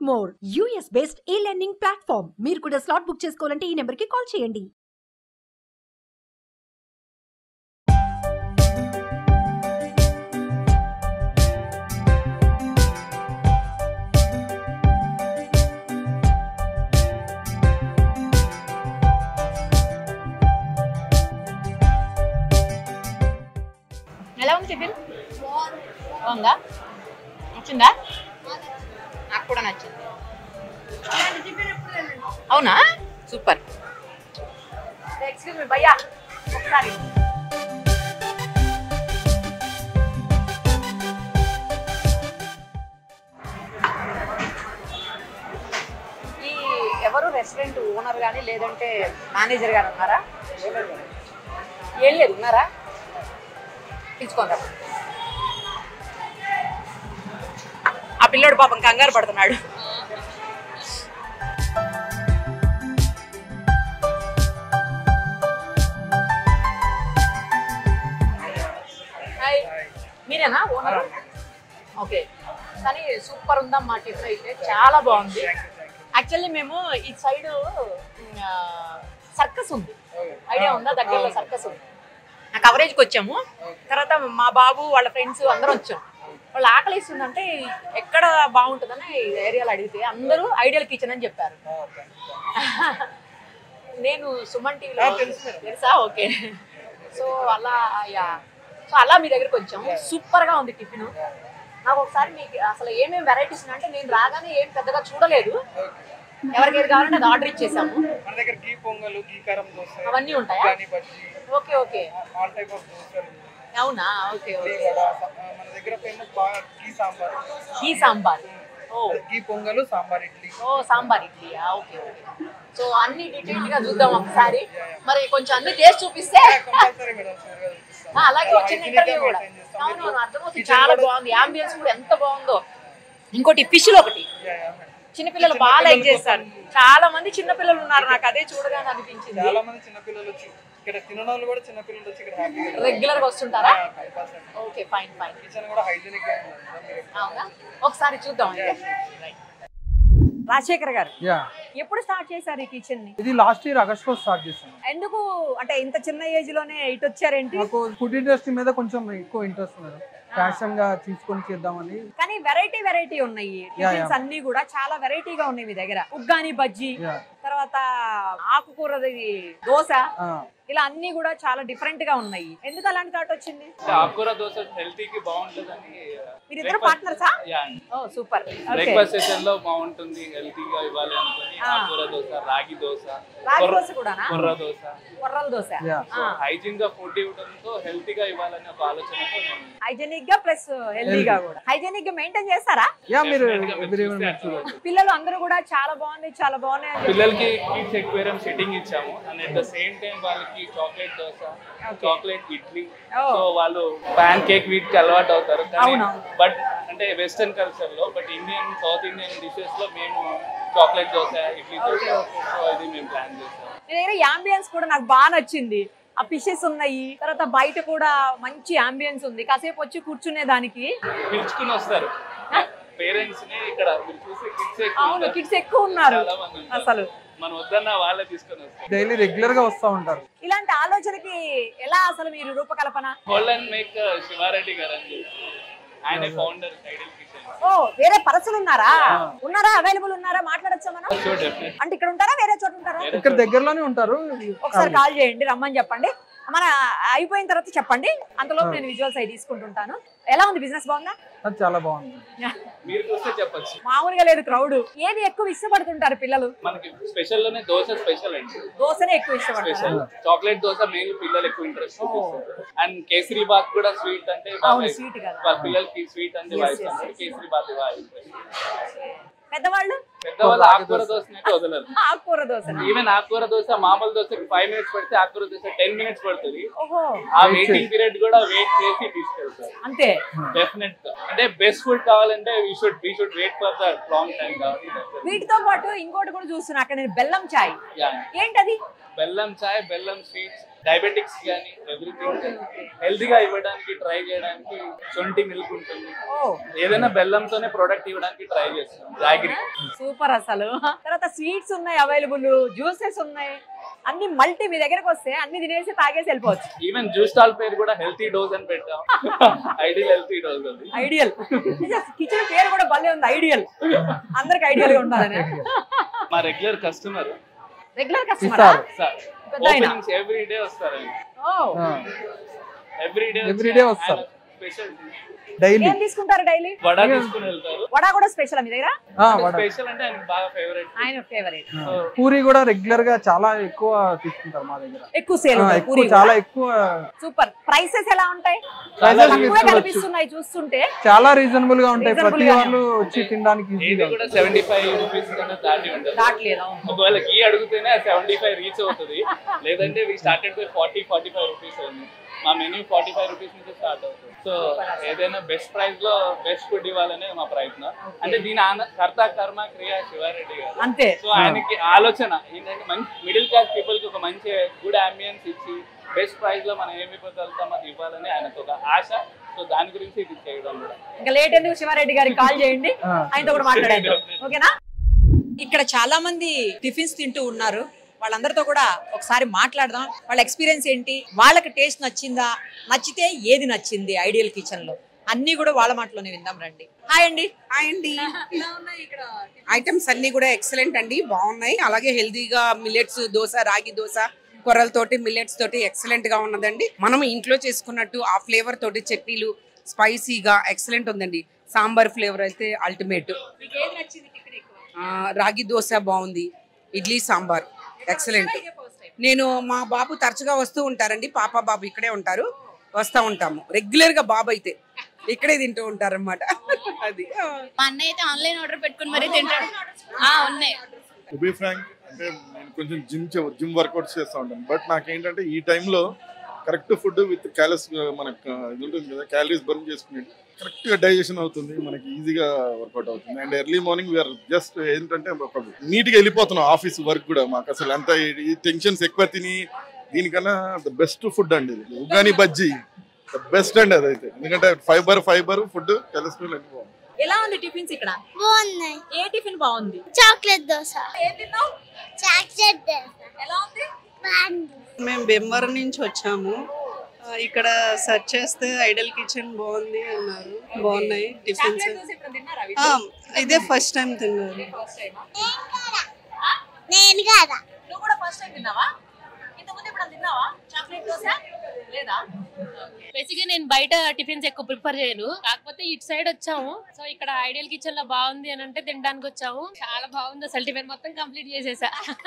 More US based e learning platform మీరు కూడా slot book చేసుకోవాలంటే ఈ నెంబర్కి కాల్ చేయండి ఎలా ఉంది టిఫిన్ బాగుందా నచ్చిందా నాకు కూడా నచ్చింది అవునా సూపర్ ఎక్స్క్యూజ్ మీ భయ్యా ఒకసారి ఈ ఎవరు రెస్టారెంట్ ఓనర్ కానీ లేదంటే మేనేజర్ గారు ఉన్నారా ఏం లేదు ఉన్నారా పిలుచుకోండి ఆ పిల్లోడు పాపం కంగారు పడుతున్నాడు హాయ్ మీరేనా ఓనర్ ఓకే కానీ సూపర్ ఉందమ్మా టిఫిన్ అయితే చాలా బాగుంది యాక్చువల్లీ మేము ఈ సైడ్ సర్కస్ ఉంది ఐడియా ఉందా దగ్గరలో సర్కస్ ఉంది ఆ కవరేజ్కి వచ్చాము తర్వాత మా బాబు వాళ్ళ ఫ్రెండ్స్ అందరం వచ్చాం వాళ్ళు ఆకలి ఇస్తుందంటే ఎక్కడ బాగుంటుందని ఈ ఏరియాలో అడిగితే అందరూ ఐడియల్ కిచెన్ అని చెప్పారు నేను సుమన్ టీవీలో తెలుసా ఓకే సో అలా యా సో అలా మీ దగ్గరికి వచ్చాము సూపర్ గా ఉంది టిఫిన్ నాకు ఒకసారి మీకు అసలు ఏమేమి వెరైటీస్ అంటే నేను రాగానే ఏం పెద్దగా చూడలేదు ఎవరికి ఏది కావాలంటే అది ఆర్డర్ ఇచ్చేసాము మన దగ్గర గీ పొంగలు గీ కారం దోశ అవన్నీ ఉంటాయా ఉగ్గాని bajji okay okay all type of దోశలు అవునా ఓకే గీ ఓకే వడ స- ఆ, మన దగ్గర ఫేమస్ బాగా గీ సాంబార్ ఈ సాంబార్ ఓ గీ పొంగలు సాంబార్ ఇడ్లీ ఓ సాంబార్ ఇడ్లీయా ఓకే ఓకే సో అన్ని డీటెయిల్ గా చూద్దాం ఒకసారి మరి కొంచెం అన్ని టేస్ట్ చూపిస్తే కంపల్సరీ మేడం షూర్ గా చూపిస్తాం. ఆ, అలాగే వచ్చిన Hygienic ఇంటర్వ్యూ గా కూడా maintain చేస్తాం. అవునవును అర్థమవుతుంది Kitchen చాలా కూడా- బాగుంది అంబియన్స్ కూడా ఎంత బాగుందో ఇంకోటి ఫిష్లు ఒకటి Yeah, yeah, madam. చిన్నపిల్లలు బాగా లైక్ చేస్తారు చాలా మంది చిన్నపిల్లలు ఉన్నారు నాకు అదే చూడగానే అనిపించింది చాలా మంది చిన్నపిల్లలు వచ్చి ఇక్కడ తినడం వాళ్ళు కూడా చిన్నపిల్లలు వచ్చి ఇక్కడ హ్యాపీగా రెగ్యులర్ గా వస్తుంటారా compulsory okay fine fine kitchen కూడా హైజీనిక్ గా ఉంది మేడం. మీరు అవునా ఒకసారి చూద్దాం అయితే రాజశేఖర్ గారు యా ఎప్పుడు స్టార్ట్ చేశారు ఈ కిచెన్ ని ఇది లాస్ట్ ఇయర్ ఆగస్ట్ లో స్టార్ట్ చేశాను ఎందుకు అంటే ఇంత చిన్న ఏజ్ లోనే ఇటు వచ్చారేంటి నాకు ఫుడ్ ఇండస్ట్రీ మీద కొంచెం ఎక్కువ ఇంట్రెస్ట్ ఉంది ఫ్యాషన్ గా తీసుకొని చేద్దామని కానీ వెరైటీ వెరైటీ ఉన్నాయి yeah. టిఫిన్స్ అన్ని కూడా చాలా వెరైటీగా ఉన్నాయి మీ దగ్గర ఉగ్గాని బజ్జీ యా తర్వాత ఆకుకూరది దోశ ఆ, ఇలా అన్ని కూడా చాలా డిఫరెంట్ గా ఉన్నాయి ఎందుకు అలాంటి థాట్ వచ్చింది ఆకుకూర దోశ హెల్తీకి బాగుంటుందని మీరిద్దరు పార్ట్నర్సా యా ఓ సూపర్ ఓకే బ్రేక్ఫాస్ట్ సెషన్ లో బాగుంటుంది హెల్తీగా ఇవ్వాలి అనుకుని ఆ. ఆకుకూర దోశ రాగి దోశ రాగి కొర్ర- దోశ కూడానా కొర్ర దోశ కొర్రల దోశ యా ఆ. హైజీన్ గా ఫుడ్ ఇవ్వడంతో హెల్తీగా ఇవ్వాలని ఒక ఆలోచనతో నేను హైజెనిక్ గా ప్లస్ హెల్దీగా కూడా హైజెనిక్ గా మెయింటైన్ చేస్తారా యా మీరు definitely గా మీరు మీరు చూస్తే ఏమైనా అర్థమవుతుంది. పిల్లలు అందరూ కూడా చాలా బాగుంది చాలా బాగున్నాయి అని చెప్పి- పిల్లలకి కిడ్స్ ఎక్వేరియం సెట్టింగ్ ఇచ్చాము and at the same time వాళ్ళకి chocolate dosa chocolate idli Oh. So వాళ్ళు పాన్ కేక్ వీటికి అలవాటు అవుతారు కానీ అవునవును. బట్ అంటే వెస్టర్న్ కల్చర్ లో but Indian South Indian dishes లో మేము చాక్లెట్ దోశ ఇడ్లీ దోశ సో ఇది మేము ప్లాన్ చేస్తాం మీ దగ్గర యాంబియన్స్ కూడా నాకు బాగా నచ్చింది ఆ ఫిషెస్ ఉన్నాయి తర్వాత బయట కూడా మంచి అంబియన్స్ ఉంది కాసేపు వచ్చి కూర్చునే దానికి పిలుచుకుని వస్తారు పేరెంట్స్ ని ఇక్కడ మీరు చూసే కిడ్స్ అవును కిడ్స్ ఎక్కువ ఉన్నారు చాలా మంది ఉంటారు. అసలు మనం వద్దన్న వాళ్ళే తీసుకొని వస్తారు డైలీ రెగ్యులర్ గా వస్తూ ఉంటారు ఇలాంటి ఆలోచనకి ఎలా అసలు మీరు రూపకల్పన హోల్ అండ్ మేక్ శివారెడ్డి గారు అని చెప్పి ఆయన ఫౌండర్ ఐడల్ కిచెన్ ఓ వేరే పర్సన్ ఉన్నారా ఉన్నారా అవైలబుల్ ఉన్నారా మాట్లాడచ్చా మనం సో డెఫినెట్ అంటే ఇక్కడ ఉంటారా వేరే చోట ఉంటారా ఇక్కడ దగ్గరలోనే ఉంటారు ఒకసారి కాల్ చేయండి రమ్మని చెప్పండి మన అయిపోయిన తర్వాత చెప్పండి అంతలోపు నేను విజువల్స్ అవి తీసుకుంటుంటాను ఎలా ఉంది బిజినెస్ బాగుందా అది చాలా బాగుంది మీరు చూస్తే చెప్పొచ్చు మామూలుగా లేదు క్రౌడ్ ఏది ఎక్కువ ఇష్టపడుతుంటారు పిల్లలు మనకి స్పెషల్ లోనే దోశ స్పెషల్ అండి దోశనే ఎక్కువ ఇష్టపడతారు స్పెషల్ చాక్లెట్ దోశ మెయిన్ పిల్లలు ఎక్కువ ఇంట్రెస్ట్ చూపిస్తారు అండ్ కేసరి బాత్ కూడా స్వీట్ అంటే అవును, sweet కదా. వాళ్ళ పిల్లలకి స్వీట్ అంటే Yes, వాయిస్ yes, అంటే yes. కేసరి బాత్ ఇవ్వాలి పెద్దవాళ్ళు పెద్దవాళ్ళు ఆకుకూర దోశని అయితే వదలరు ఆకుకూర దోశ ఈవెన్ ఆకుకూర దోశ మామూలు దోశకి ఫైవ్ మినిట్స్ పెడితే ఆకుకూర దోశ టెన్ మినిట్స్ పడుతుంది ఓహో ఆ వెయిటింగ్ పీరియడ్ కూడా వెయిట్ చేసి తీసుకెళ్తారు అంతే డెఫినెట్ గా అంటే బెస్ట్ ఫుడ్ కావాలంటే we should we should wait for the long time కాబట్టి వీటితో పాటు ఇంకోటి కూడా చూస్తున్నా అక్కడ నేను బెల్లం చాయ్ యా ఏంటది బెల్లం చాయ్ బెల్లం స్వీట్స్ డయాబెటిక్స్ కానీ ఎవ్రీథింగ్ హెల్తీగా ఇవ్వడానికి ట్రై చేయడానికి శొంఠి మిల్క్ ఉంటుంది ఓ ఏదైనా బెల్లంతోనే ప్రోడక్ట్ ఇవ్వడానికి ట్రై చేస్తాం జాగిరి సూపర్ అసలు తర్వాత స్వీట్స్ ఉన్నాయి అవైలబుల్ జ్యూసెస్ ఉన్నాయి అన్ని మల్టీ మీ దగ్గరకు వస్తే అన్ని తినేసి తాగేసి వెళ్ళిపోవచ్చు ఈవెన్ జ్యూస్ స్టాల్ పేరు కూడా హెల్తీ డోస్ అని పెట్టాం ఐడియల్ హెల్తీ డోస్ అది ఐడియల్ కిచెన్ పేరు కూడా భలే ఉంది ఐడియల్ అందరికి ఐడియల్ గా ఉండాలని మా రెగ్యులర్ కస్టమర్ రెగ్యులర్ కస్టమర్ ఇస్తారు. సార్ పెద్ద ఆయన. ఓపెనింగ్స్ ఎవ్రీ డే వస్తారు ఆయన ఓ ఎవ్రీ డే Every day వస్తారు. స్పెషల్ డైలీ ఏం తీసుకుంటారు డైలీ వడ తీసుకుని వెళ్తారు వడ కూడా స్పెషల్ మీ దగ్గర వడ స్పెషల్ అంటే ఆయనకు బాగా ఫేవరెట్ ఆయన ఫేవరెట్ ఆ, పూరి కూడా రెగ్యులర్ గా చాలా ఎక్కువ తీసుకుంటారు మా దగ్గర ఎక్కువ సేల్ ఆ, ఎక్కువ చాలా ఎక్కువ సూపర్ ప్రైసెస్ ఎలా ఉంటాయి Prices తక్కువే తీసుకోవచ్చు. కనిపిస్తున్నాయి చూస్తుంటే చాలా రీజనబుల్ గా ఉంటాయి Reasonable ప్రతి గానే వాళ్ళు వచ్చి తినడానికి ఇది ఈజీగా కూడా సెవెంటీ ఫైవ్ రూపీస్ కన్నా దాటి ఉంటుంది దాటలేదు ఒకవేళ గీ అడిగితేనే సెవెంటీ ఫైవ్ రీచ్ అవుతుంది లేదంటే we started by forty forty five rupees ఉంది మా మెన్యూ ఫార్టీ ఫైవ్ రూపీస్ నుంచి స్టార్ట్ అవుతుంది సో ఏదైనా బెస్ట్ ప్రైస్ లో బెస్ట్ ఫుడ్ ఇవ్వాలనే మా ప్రయత్నం అంటే దీని ఆన- కర్త కర్మ క్రియ శివారెడ్డి గారు అంతే సో ఆయనకి ఆలోచన ఏంటంటే మంచి మిడిల్ క్లాస్ పీపుల్ కి ఒక మంచి గుడ్ అంబియన్స్ ఇచ్చి బెస్ట్ ప్రైస్ లో మనం ఏమి ఇవ్వగలుగుతామో అది ఇవ్వాలని ఆయనకు ఒక ఆశ సో దాని గురించి ఇది చేయడం కూడా ఇంకా లేట్ ఎందుకు శివారెడ్డి గారికి కాల్ చేయండి ఆ. ఆయనతో కూడా మాట్లాడారు ఓకేనా ఇక్కడ చాలా మంది టిఫిన్స్ తింటూ ఉన్నారు వాళ్ళందరితో కూడా ఒకసారి మాట్లాడదాం వాళ్ళ ఎక్స్పీరియన్స్ ఏంటి వాళ్ళకి టేస్ట్ నచ్చిందా నచ్చితే ఏది నచ్చింది ఐడియల్ కిచెన్ లో అన్ని కూడా వాళ్ళ మాటలోనే విందాం రండి హాయ్ అండి హాయ్ అండి ఐటమ్స్ అన్ని కూడా ఎక్సలెంట్ అండి బాగున్నాయి అలాగే హెల్దీగా మిల్లెట్స్ దోశ రాగి దోశ కొర్రలతోటి మిల్లెట్స్ తోటి ఎక్సలెంట్ గా ఉన్నదండి మనం ఇంట్లో చేసుకున్నట్టు ఆ ఫ్లేవర్ తోటి చట్నీలు స్పైసీగా ఎక్సలెంట్ ఉందండి సాంబార్ ఫ్లేవర్ అయితే అల్టిమేట్ రాగి దోశ బాగుంది ఇడ్లీ సాంబార్ ఎక్సలెంట్ నేను మా బాబు తరచుగా వస్తూ ఉంటారండి పాప బాబు ఇక్కడే ఉంటారు వస్తూ ఉంటాము రెగ్యులర్ గా బాబు అయితే ఇక్కడే తింటూ ఉంటారన్నమాట అది మా అన్నయ్య అయితే ఆన్లైన్ ఆర్డర్ పెట్టుకుని మరీ తింటాడు ఆ, ఉన్నాయి టు బి ఫ్రాంక్ అంటే నేను కొంచెం జిమ్ జిమ్ వర్కౌట్స్ చేస్తూ ఉంటాను బట్ నాకేంటంటే ఈ టైంలో కరెక్ట్ ఫుడ్ విత్ క్యాలరీస్ మనకు ఇది ఉంటుంది కదా క్యాలరీస్ బర్న్ చేసుకునే కరెక్ట్గా డైజెషన్ అవుతుంది మనకి ఈజీగా వర్కౌట్ అవుతుంది and early morning we are just ఏంటంటే ఒక నీట్గా వెళ్ళిపోతున్నాం ఆఫీస్ వర్క్ కూడా మాకు అసలు అంత ఈ టెన్షన్స్ ఎక్కువ తిని దీనికన్నా ద బెస్ట్ ఫుడ్ అండి ఇది ఉగాని బజ్జీ ద బెస్ట్ అండి అదైతే ఎందుకంటే ఫైబర్ ఫైబర్ ఫుడ్ కొలెస్ట్రాల్ అన్ని బాగుంది ఎలా ఉంది టిఫిన్స్ ఇక్కడ బాగున్నాయి ఏ టిఫిన్ బాగుంది చాక్లెట్ దోశ ఏం తిన్నావు చాక్లెట్ దోశ ఎలా ఉంది బాగుంది మేము భీమవరం నుంచి వచ్చాము ఆ, ఇక్కడ సెర్చ్ చేస్తే ఐడల్ కిచెన్ బాగుంది అన్నారు బాగున్నాయి టిఫిన్స్ చాక్లెట్ దోశ ఇప్పుడు తిన్నారా ఆ, ఇదే ఫస్ట్ టైం తిన్నారు ఫస్ట్ టైం నేను కదా నువ్వు కూడా ఫస్ట్ టైం తిన్నావా ఇంతకుముందు ఇప్పుడు తిన్నావా చాక్లెట్ దోశ లేదా బేసిక్గా నేను బయట టిఫిన్స్ ఎక్కువ ప్రిఫర్ చేయను కాకపోతే ఇటు సైడ్ వచ్చాము సో ఇక్కడ ఐడియల్ కిచెన్ లో బాగుంది అని అంటే తినడానికి వచ్చాము చాలా బాగుంది అసలు టిఫిన్ మొత్తం కంప్లీట్ చేసేసా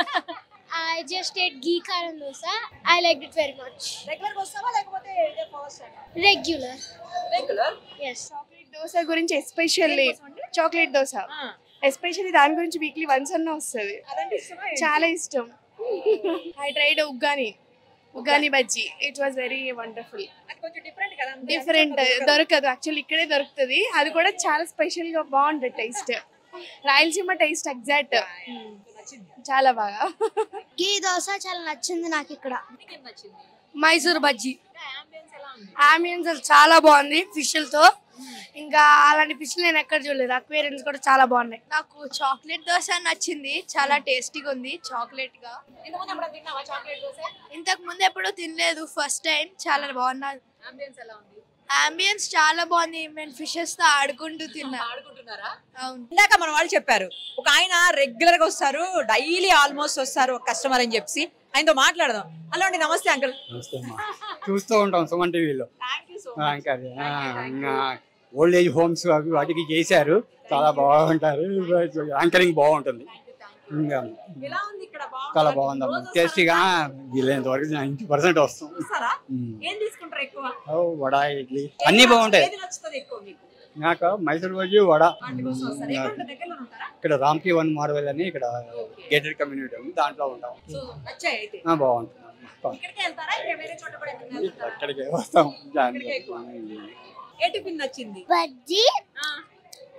ఐ జస్ట్ ఎట్ గీ కారం dosa I like it very much regular వస్తావా లేకపోతే ఇదే ఫస్ట్ టైం regular regular yes chocolate dosa గురించి ఎస్పెషల్లీ చాక్లెట్ దోశ ఎస్పెషల్లీ దాని గురించి వీక్లీ వన్స్ అన్న వస్తుంది అదంటే ఇష్టమా చాలా ఇష్టం ఐ ట్రైడ్ ఉగ్గాని ఉగ్గాని bajji it was very wonderful అది కొంచెం డిఫరెంట్ కదా డిఫరెంట్ దొరకదు యాక్చువల్లీ ఇక్కడే దొరుకుతుంది అది కూడా చాలా స్పెషల్ గా బాగుంటుంది టేస్ట్ రాయలసీమ టేస్ట్ ఎగ్జాక్ట్ చాలా బాగా గీ దోశ చాలా నచ్చింది నాకు ఇక్కడ నచ్చింది మైసూర్ బజ్జీ అంబియన్స్ ఎలా ఉంది ఆంబియన్స్ చాలా బాగుంది ఫిష్లతో ఇంకా అలాంటి ఫిష్ నేను ఎక్కడ చూడలేదు అక్వేరియన్స్ కూడా చాలా బాగున్నాయి నాకు చాక్లెట్ దోశ నచ్చింది చాలా టేస్టీగా ఉంది చాక్లెట్ గా ఇంతకుముందు ఎప్పుడు తిన్నావా చాక్లెట్ దోశ ఇంతకు ముందు ఎప్పుడూ తినలేదు ఫస్ట్ టైం చాలా బాగున్నది అంబియన్స్ ఎలా ఉంది అంబియన్స్ చాలా బాగుంది మేము ఫిషెస్ తో ఆడుకుంటూ తిన్నా ఆడుకుంటున్నారా అవును ఇందాక మన వాళ్ళు చెప్పారు ఒక ఆయన రెగ్యులర్ గా వస్తారు డైలీ ఆల్మోస్ట్ వస్తారు ఒక కస్టమర్ అని చెప్పి ఆయనతో మాట్లాడదాం హలో అండి నమస్తే అంకుల్ నమస్తే అమ్మా చూస్తూ ఉంటాం సుమన్ టీవీలో థ్యాంక్ యూ సో ఆ, ఇంకా అది, ఆ, ఇంకా ఓల్డ్ ఏజ్ హోమ్స్ అవి వాటికి చేశారు చాలా బాగుంటారు యాంకరింగ్ బాగుంటుంది ఇంకా ఎలా ఉంది ఇక్కడ చాలా బాగుందమ్మా టేస్టీగా వీలైనంత వరకు నైంటీ పర్సెంట్ వస్తాం చూస్తారా ఉమ్. ఏం తీసుకుంటారు ఎక్కువ ఓ, వడ ఇడ్లీ అన్నీ బాగుంటాయి ఏది నచ్చుతుంది ఎక్కువ మీకు నాకు మైసూర్ బజ్జీ వడ వాటి కోసం వస్తారు ఎక్కడ ఉంటారు? దగ్గరలో ఉంటారా ఇక్కడ రామ్కి వన్ మార్వెల్ అని ఇక్కడ గేటెడ్ కమ్యూనిటీ ఉంది దాంట్లో ఉంటాం సో నచ్చాయి అయితే ఆ, బాగుంటుంది ఇక్కడికే వెళ్తారా ఇంకా వేరే చోట కూడా ఎక్కడికైనా వెళ్తారా? అక్కడికి వస్తాం ఇక్కడికే ఎక్కువ. ఏ టిఫిన్ నచ్చింది బజ్జీ ఆ,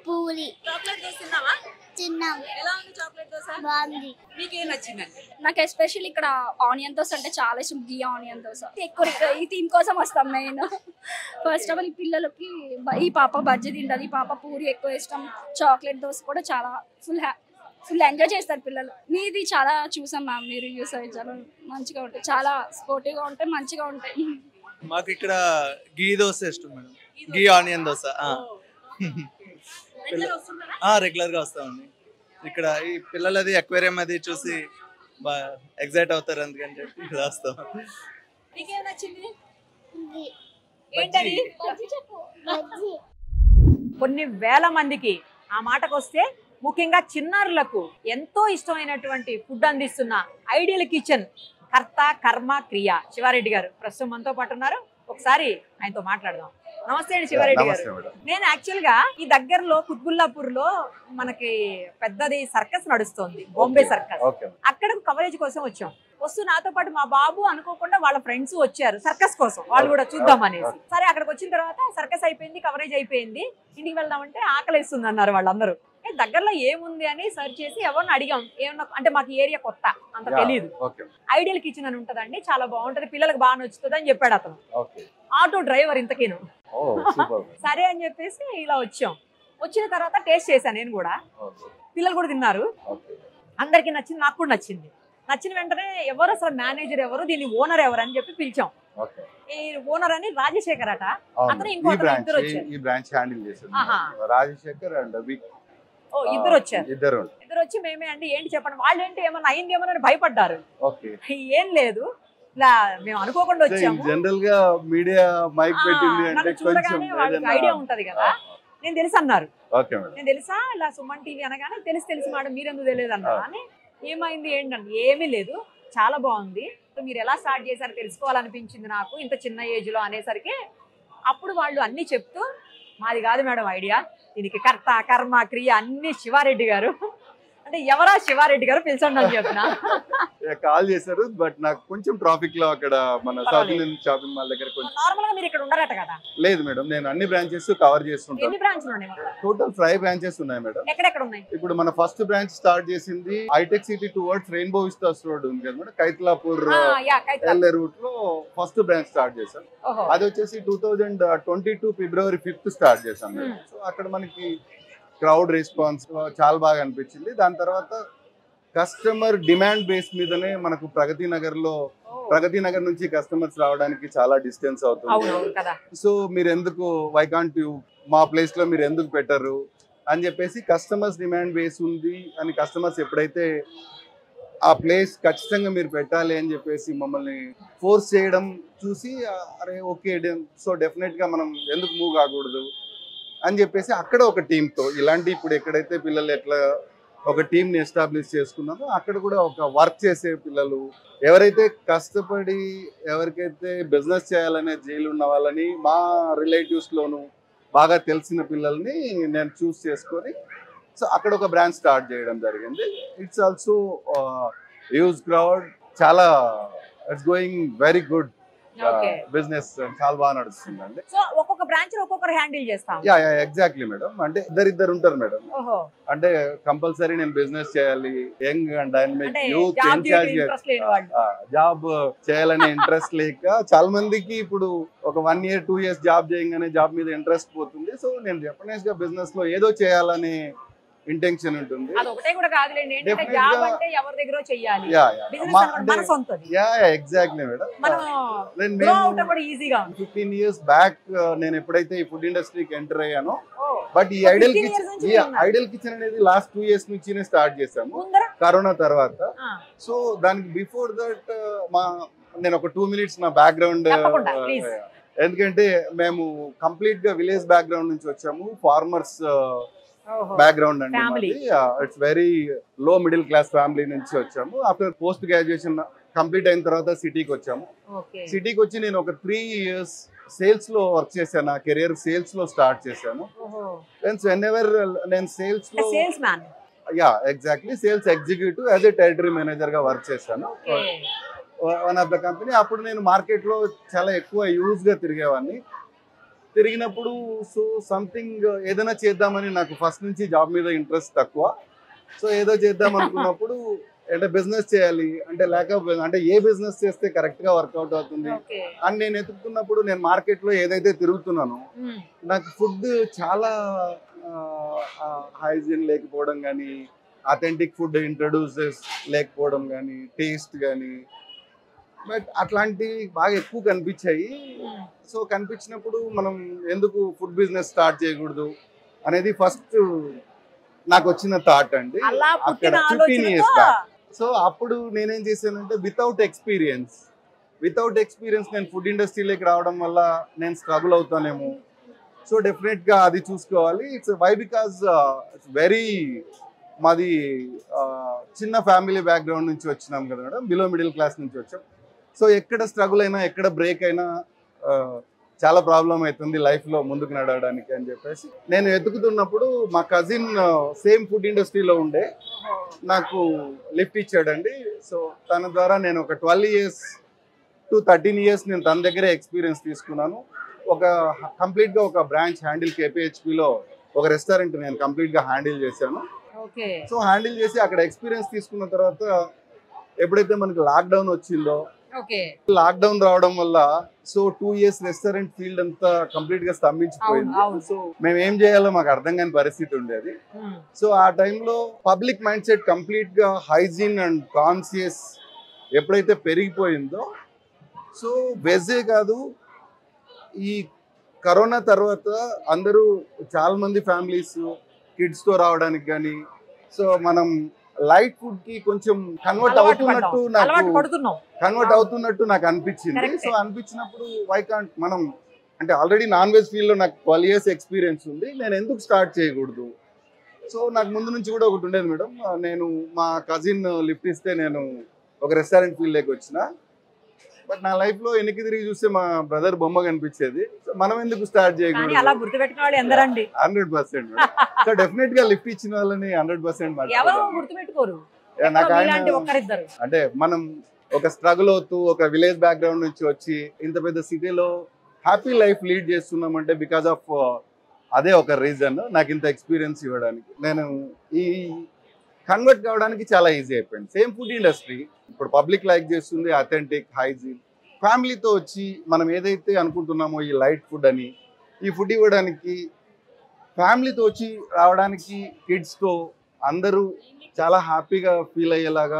పూరి చాక్లెట్ దోశ తిన్నావా తిన్నాం ఎలా ఉంది చాక్లెట్ దోశ బాగుంది మీకేం నచ్చిందండి నాకు ఎస్పెషల్ ఇక్కడ ఆనియన్ దోశ అంటే చాలా ఇష్టం గీ ఆనియన్ దోశ ఎక్కువ ఇక్కడ ఈ థీమ్ కోసం వస్తాం మెయిన్ ఫస్ట్ ఆఫ్ ఆల్ ఈ పిల్లలకి బ- ఈ పాప బజ్జీ తింటది ఈ పాప పూరి ఎక్కువ ఇష్టం చాక్లెట్ దోశ కూడా చాలా ఫుల్ హ్యా ఫుల్ ఎంజాయ్ చేస్తారు పిల్లలు మీది చాలా చూసాం మ్యామ్ మీ రివ్యూస్ అవి చాలా మంచిగా ఉంటాయి చాలా స్పోర్టివ్గా ఉంటాయి మంచిగా ఉంటాయి మాకు ఇక్కడ గీ దోశ ఇష్టం madam ghee onion dosa regular గా వస్తామండి ఇక్కడ ఈ పిల్లలది అక్వేరియం అది చూసి బాగా ఎగ్జైట్ అవుతారు అందుకని చెప్పి ఇక్కడ వస్తాం నీకేం నచ్చింది గీ. ఏంటది బజ్జీ కొన్ని వేల మందికి ఆ మాటకు వస్తే ముఖ్యంగా చిన్నారులకు ఎంతో ఇష్టమైనటువంటి ఫుడ్ అందిస్తున్న ఐడియల్ కిచెన్ కర్త కర్మ క్రియ శివారెడ్డి గారు ప్రస్తుతం మనతో పాటు ఉన్నారు ఒకసారి ఆయనతో మాట్లాడదాం నమస్తే అండి శివారెడ్డి గారు నమస్తే మేడం నేను యాక్చువల్ గా ఈ దగ్గరలో కుత్బుల్లాపూర్ లో మనకి పెద్దది సర్కస్ నడుస్తోంది బాంబే సర్కస్ ఓకే అక్కడ కవరేజ్ కోసం వచ్చాం వస్తూ నాతో పాటు మా బాబు అనుకోకుండా వాళ్ళ ఫ్రెండ్స్ వచ్చారు సర్కస్ కోసం వాళ్ళు కూడా చూద్దాం అనేసి సరే అక్కడికి వచ్చిన తర్వాత సర్కస్ అయిపోయింది కవరేజ్ అయిపోయింది ఇంటికి వెళ్దామంటే ఆకలిస్తుంది అన్నారు వాళ్ళందరూ ఏ, దగ్గరలో ఏముంది అని సర్చ్ చేసి ఎవరిని అడిగాం ఏమన్నా అంటే మాకు ఏరియా కొత్త అంత తెలియదు ఓకే ఐడియల్ కిచెన్ అని ఉంటదండి చాలా బాగుంటది పిల్లలకు బాగా నచ్చుతుంది అని చెప్పాడు అతను ఓకే ఆటో డ్రైవర్ ఇంతకేను ఓ సూపర్ సరే అని చెప్పేసి ఇలా వచ్చాం వచ్చిన తర్వాత టేస్ట్ చేశాను నేను కూడా పిల్లలు కూడా తిన్నారు ఓకే అందరికి నచ్చింది నాకు కూడా నచ్చింది నచ్చిన వెంటనే ఎవరు అసలు మేనేజర్ ఎవరు దీని ఓనర్ ఎవరు అని చెప్పి పిలిచాం ఓకే ఈ ఓనర్ అని రాజశేఖర్ అట అతను అవును ఈ ఇంకో అతను బ్రాంచ్ ఇద్దరు వచ్చారు ఈ బ్రాంచ్ హ్యాండిల్ చేశారు ఆహా. రాజశేఖర్ అండ్ విక్ ఓ ఇద్దరు వచ్చారు ఇద్దరు ఇద్దరు వచ్చి మేమే అండి ఏంటి చెప్పండి వాళ్ళు ఏంటి ఏమన్నా అయింది ఏమన్నా అని భయపడ్డారు ఓకే ఏం లేదు ఇలా మేము అనుకోకుండా వచ్చాము జనరల్ గా మీడియా మైక్ ఆ, పెట్టింది అంటే నన్ను కొంచెం చూడగానే వాళ్ళకి ఏదైనా- ఐడియా ఉంటది కదా నేను తెలుసు అన్నారు ఓకే మేడం నేను తెలుసా ఇలా సుమన్ టీవీ అనగానే తెలిసి తెలిసి మేడం మీరెందుకు తెలియదు అన్నారు అని ఏమైంది ఏంటండి ఏమీ లేదు చాలా బాగుంది సో మీరు ఎలా స్టార్ట్ చేశారో తెలుసుకోవాలనిపించింది నాకు ఇంత చిన్న ఏజ్ లో అనేసరికి అప్పుడు వాళ్ళు అన్ని చెప్తూ మాది కాదు మేడం ఐడియా దీనికి కర్త కర్మ క్రియ అన్ని శివారెడ్డి గారు అంటే ఎవరా శివారెడ్డి గారు పిలిచండి అని చెప్పిన కాల్ చేశారు బట్ నాకు కొంచెం ట్రాఫిక్ లో అక్కడ మన సౌత్ పర్వాలేదు. ఇండియన్ షాపింగ్ మాల్ దగ్గర కొంచెం నార్మల్ గా మీరు ఇక్కడ ఉండరట కదా లేదు మేడం నేను అన్ని బ్రాంచెస్ కవర్ చేస్తుంటాను ఎన్ని బ్రాంచ్లు ఉన్నాయి మొత్తం? టోటల్ ఫైవ్ బ్రాంచెస్ ఉన్నాయి మేడం ఎక్కడెక్కడ ఉన్నాయి ఇప్పుడు మన ఫస్ట్ బ్రాంచ్ స్టార్ట్ చేసింది Hitech City towards Rainbow Vistas road ఉంది కదా మేడం కైతలాపూర్ ఆ, యా, కైతలాపూర్. ఎల్ఏ రూట్ లో ఫస్ట్ బ్రాంచ్ స్టార్ట్ చేశాం ఓహో. అది వచ్చేసి two thousand twenty two February fifth start చేశాం మేడం Hmm. సో అక్కడ మనకి క్రౌడ్ రెస్పాన్స్ చాలా బాగా అనిపించింది దాని తర్వాత కస్టమర్ డిమాండ్ బేస్ మీదనే మనకు ప్రగతి నగర్ లో ప్రగతి నగర్ నుంచి కస్టమర్స్ రావడానికి చాలా డిస్టెన్స్ అవుతుంది అవునవును కదా సో మీరు ఎందుకు వై కాంట్ యూ మా ప్లేస్ లో మీరు ఎందుకు పెట్టరు అని చెప్పేసి కస్టమర్స్ డిమాండ్ బేస్ ఉంది అని కస్టమర్స్ ఎప్పుడైతే ఆ ప్లేస్ ఖచ్చితంగా మీరు పెట్టాలి అని చెప్పేసి మమ్మల్ని ఫోర్స్ చేయడం చూసి ఆ, అరే ఓకే సో డెఫినెట్ గా మనం ఎందుకు మూవ్ కాకూడదు అని చెప్పేసి అక్కడ ఒక టీంతో ఇలాంటి ఇప్పుడు ఎక్కడైతే పిల్లలు ఎట్లా ఒక టీంని ఎస్టాబ్లిష్ చేసుకున్నామో అక్కడ కూడా ఒక వర్క్ చేసే పిల్లలు ఎవరైతే కష్టపడి ఎవరికైతే బిజినెస్ చేయాలనే జైలు ఉన్న వాళ్ళని మా రిలేటివ్స్ లోను బాగా తెలిసిన పిల్లల్ని నేను చూస్ చేసుకొని సో అక్కడ ఒక బ్రాంచ్ స్టార్ట్ చేయడం జరిగింది ఇట్స్ ఆల్సో యూజ్ క్రౌడ్ చాలా it's going very good Okay. Business చాలా బాగా నడుస్తుందండి సో ఒక్కొక్క బ్రాంచ్ ఒక్కొక్కరు హ్యాండిల్ చేస్తాం యా యా ఎగ్జాక్ట్లీ మేడం అంటే ఇద్దరిద్దరు ఉంటారు మేడం ఓహో అంటే కంపల్సరీ నేను బిజినెస్ చేయాలి యంగ్ అండ్ డైనమిక్ అంటే యూత్ జాబ్ ఇన్ఛార్జ్ ఇంట్రెస్ట్ లేని వాళ్ళు జాబ్ చేయాలనే ఇంట్రెస్ట్ లేక చాలా మందికి ఇప్పుడు ఒక one year two years job చేయగానే జాబ్ మీద ఇంట్రెస్ట్ పోతుంది సో నేను జపనీస్ గా బిజినెస్ లో ఏదో చేయాలనే ఇంటెన్షన్ ఉంటుంది అది ఒకటే కూడా కాదులేండి ఏంటంటే Definitely జాబ్ గా- అంటే ఎవరి దగ్గర చెయ్యాలి యా యా బిజినెస్ మా- అనుకోండి మన అంటే- సొంతది యా ఎగ్జాక్ట్లీ మేడం మనం నేను గ్రో అవుట్ కూడా ఈజీగా ఉంది ఫిఫ్టీన్ ఇయర్స్ బ్యాక్ నేను ఎప్పుడైతే ఈ ఫుడ్ ఇండస్ట్రీకి ఎంటర్ అయ్యాను ఓ, బట్ ఈ So, ఐడల్ 15 years కిచెన్ నుంచి ఈ మీరు ఉన్నారు. ఐడల్ కిచెన్ అనేది లాస్ట్ టూ ఇయర్స్ నుంచి స్టార్ట్ చేసాము ముందర కరోనా తర్వాత ఆ, సో దానికి బిఫోర్ దట్ మా నేను ఒక టూ మినిట్స్ నా బ్యాక్గ్రౌండ్ తప్పకుండా, please. ఎందుకంటే మేము కంప్లీట్ గా విలేజ్ బ్యాక్గ్రౌండ్ నుంచి వచ్చాము ఫార్మర్స్ ఓహో. బ్యాక్గ్రౌండ్ అండి Family. It's very low middle class family నుంచి వచ్చాము ఆఫ్టర్ పోస్ట్ గ్రాడ్యుయేషన్ కంప్లీట్ అయిన తర్వాత సిటీకి వచ్చాము ఓకే సిటీకి వచ్చి నేను ఒక త్రీ ఇయర్స్ సేల్స్ లో వర్క్ చేశాను నా కెరియర్ సేల్స్ లో స్టార్ట్ చేశాను ఓహో వెన్ ఎవర్ నేను సేల్స్ లో salesman yeah exactly sales executive as a territory manager గా వర్క్ చేశాను okay one of the company అప్పుడు నేను మార్కెట్ లో చాలా ఎక్కువ యూజ్ గా తిరిగేవాడిని తిరిగినప్పుడు సో సంథింగ్ ఏదైనా చేద్దామని నాకు ఫస్ట్ నుంచి జాబ్ మీద ఇంట్రెస్ట్ తక్కువ సో ఏదో చేద్దాం అనుకున్నప్పుడు అంటే బిజినెస్ చేయాలి అంటే లేక అంటే ఏ బిజినెస్ చేస్తే కరెక్ట్ గా వర్కౌట్ అవుతుంది అని నేను ఎత్తుకున్నప్పుడు నేను మార్కెట్ లో ఏదైతే తిరుగుతున్నానో నాకు ఫుడ్ చాలా హైజీన్ లేకపోవడం కానీ అథెంటిక్ ఫుడ్ ఇంట్రడ్యూసెస్ లేకపోవడం కానీ టేస్ట్ కానీ బట్ అట్లాంటివి బాగా ఎక్కువ కనిపించాయి సో కనిపించినప్పుడు మనం ఎందుకు ఫుడ్ బిజినెస్ స్టార్ట్ చేయకూడదు అనేది ఫస్ట్ నాకు వచ్చిన థాట్ అండి అలా అక్కడ పుట్టిన ఫిఫ్టీన్ ఇయర్స్ ఆలోచనతో బ్యాక్ సో అప్పుడు నేనేం చేశానంటే వితౌట్ ఎక్స్పీరియన్స్ వితౌట్ ఎక్స్పీరియన్స్ నేను ఫుడ్ ఇండస్ట్రీలోకి రావడం వల్ల నేను స్ట్రగుల్ అవుతానేమో సో డెఫినెట్ గా అది చూసుకోవాలి it's why because it's very మాది ఆ, చిన్న ఫ్యామిలీ బ్యాక్గ్రౌండ్ నుంచి వచ్చినాం కదా మేడం బిలో మిడిల్ క్లాస్ నుంచి వచ్చాం సో ఎక్కడ స్ట్రగుల్ అయినా ఎక్కడ బ్రేక్ అయినా ఆ, చాలా ప్రాబ్లం అవుతుంది లైఫ్ లో ముందుకు నడవడానికి అని చెప్పేసి నేను వెతుకుతున్నప్పుడు మా కజిన్ సేమ్ ఫుడ్ ఇండస్ట్రీలో ఉండే నాకు లిఫ్ట్ ఇచ్చాడండి సో తన ద్వారా నేను ఒక twelve years to thirteen years నేను తన దగ్గరే ఎక్స్పీరియన్స్ తీసుకున్నాను ఒక కంప్లీట్ గా ఒక బ్రాంచ్ హ్యాండిల్ కేపీహెచ్పిలో ఒక రెస్టారెంట్ నేను కంప్లీట్ గా హ్యాండిల్ చేశాను ఓకే సో హ్యాండిల్ చేసి అక్కడ ఎక్స్పీరియన్స్ తీసుకున్న తర్వాత ఎప్పుడైతే మనకి లాక్డౌన్ వచ్చిందో ఓకే లాక్డౌన్ రావడం వల్ల so two years restaurant field అంతా కంప్లీట్ గా స్తంభించిపోయింది అవును, అవును. సో మేము ఏం చేయాలో మాకు అర్థం కాని పరిస్థితి ఉండేది సో ఆ టైంలో పబ్లిక్ మైండ్ సెట్ కంప్లీట్ గా హైజీన్ అండ్ కాన్షియస్ ఎప్పుడైతే పెరిగిపోయిందో సో వెజే కాదు ఈ కరోనా తర్వాత అందరూ చాలా మంది ఫ్యామిలీస్ కిడ్స్ తో రావడానికి కానీ సో మనం లైట్ ఫుడ్ కి కొంచెం కన్వర్ట్ అలవాటు అవుతున్నట్టు పడ్డాం. అలవాటు నాకు పడుతున్నాం కన్వర్ట్ అవుతున్నట్టు నాకు అనిపించింది Correct. సో అనిపించినప్పుడు వై కాంట్ మనం అంటే ఆల్రెడీ నాన్ వెజ్ ఫీల్డ్ లో నాకు ట్వెల్వ్ ఇయర్స్ ఎక్స్పీరియన్స్ ఉంది నేను ఎందుకు స్టార్ట్ చేయకూడదు సో నాకు ముందు నుంచి కూడా ఒకటి ఉండేది మేడం నేను మా కజిన్ లిఫ్ట్ ఇస్తే నేను ఒక రెస్టారెంట్ ఫీల్డ్ లోకి వచ్చిన బట్ నా లైఫ్ లో వెనక్కి తిరిగి చూస్తే మా బ్రదర్ బొమ్మ కనిపించేది సో మనం ఎందుకు స్టార్ట్ కానీ అలా చేయకూడదు గుర్తుపెట్టిన వాళ్ళు ఎందరండి హండ్రెడ్ పర్సెంట్ సో డెఫినెట్ గా లిఫ్ట్ ఇచ్చిన వాళ్ళని హండ్రెడ్ పర్సెంట్ ఎవరో గుర్తుపెట్టుకోరు నాకు ఎక్కడో మీలాంటి ఆయన ఒక్కరిద్దరు అంటే మనం ఒక స్ట్రగుల్ అవుతూ ఒక విలేజ్ బ్యాక్గ్రౌండ్ నుంచి వచ్చి ఇంత పెద్ద సిటీలో హ్యాపీ లైఫ్ లీడ్ చేస్తున్నామంటే బికాస్ ఆఫ్ అదే ఒక రీజన్ నాకు ఇంత ఎక్స్పీరియన్స్ ఇవ్వడానికి నేను ఈ కన్వర్ట్ కావడానికి చాలా ఈజీ అయిపోయింది సేమ్ ఫుడ్ ఇండస్ట్రీ ఇప్పుడు పబ్లిక్ లైక్ చేస్తుంది అథెంటిక్ హైజీన్ ఫ్యామిలీతో వచ్చి మనం ఏదైతే అనుకుంటున్నామో ఈ లైట్ ఫుడ్ అని ఈ ఫుడ్ ఇవ్వడానికి ఫ్యామిలీతో వచ్చి రావడానికి కిడ్స్తో అందరూ చాలా హ్యాపీగా ఫీల్ అయ్యేలాగా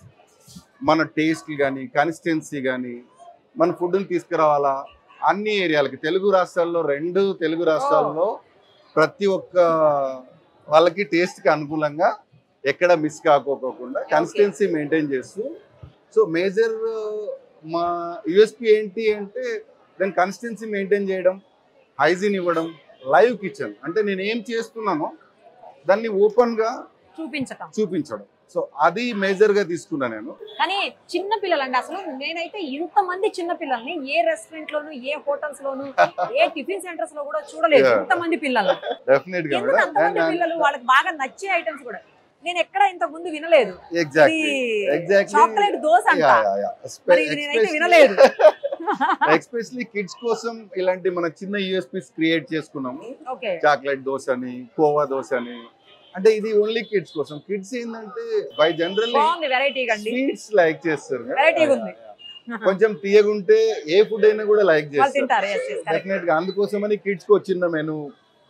మన టేస్ట్ కానీ కన్సిస్టెన్సీ కానీ మన ఫుడ్ని తీసుకురావాలా అన్ని ఏరియాలకి తెలుగు రాష్ట్రాల్లో రెండు తెలుగు రాష్ట్రాల్లో ప్రతి ఒక్క వాళ్ళకి టేస్ట్కి అనుకూలంగా ఎక్కడ మిస్ కాకోకుండా కన్సిస్టెన్సీ మెయింటైన్ చేస్తూ సో మేజర్ మా యుఎస్పి ఏంటి అంటే దాని కన్సిస్టెన్సీ మెయింటైన్ చేయడం హైజీన్ ఇవ్వడం లైవ్ కిచెన్ అంటే నేను ఏం చేస్తున్నానో దాన్ని ఓపెన్గా చూపించటం చూపించడం సో అది మేజర్ గా తీసుకున్నా నేను కానీ చిన్న పిల్లలండి అసలు నేనైతే ఇంతమంది చిన్న పిల్లల్ని ఏ రెస్టారెంట్ లోను ఏ హోటల్స్ లోను ఏ టిఫిన్ సెంటర్స్ లో కూడా చూడలేదు Yeah. ఇంతమంది పిల్లలు డెఫినెట్ గా ఎందుకు అంతమంది పిల్లలు వాళ్ళకి బాగా నచ్చే ఐటమ్స్ కూడా నేను ఎక్కడ ఇంత ముందు వినలేదు ఎగ్జాక్ట్లీ ఎగ్జాక్ట్లీ చాక్లెట్ దోశ అంట మరి ఇది నేనైతే వినలేదు ఎస్పెషలీ కిడ్స్ కోసం ఇలాంటి మన చిన్న యూఎస్పీస్ క్రియేట్ చేసుకున్నాము ఓకే చాక్లెట్ దోశ అని కోవా దోశ అని అంటే ఇది ఓన్లీ కిడ్స్ కోసం కిడ్స్ ఏంటంటే బై జనరల్లీ బాగుంది వెరైటీగా అండి స్వీట్స్ లైక్ చేస్తారు కదా. వెరైటీగా ఉంది కొంచెం తీయగుంటే ఏ ఫుడ్ అయినా కూడా లైక్ వాళ్ళు చేస్తారు తింటారు yes, yes, correct. డెఫినెట్ గా అందుకోసమని కిడ్స్ కి వచ్చిన మెను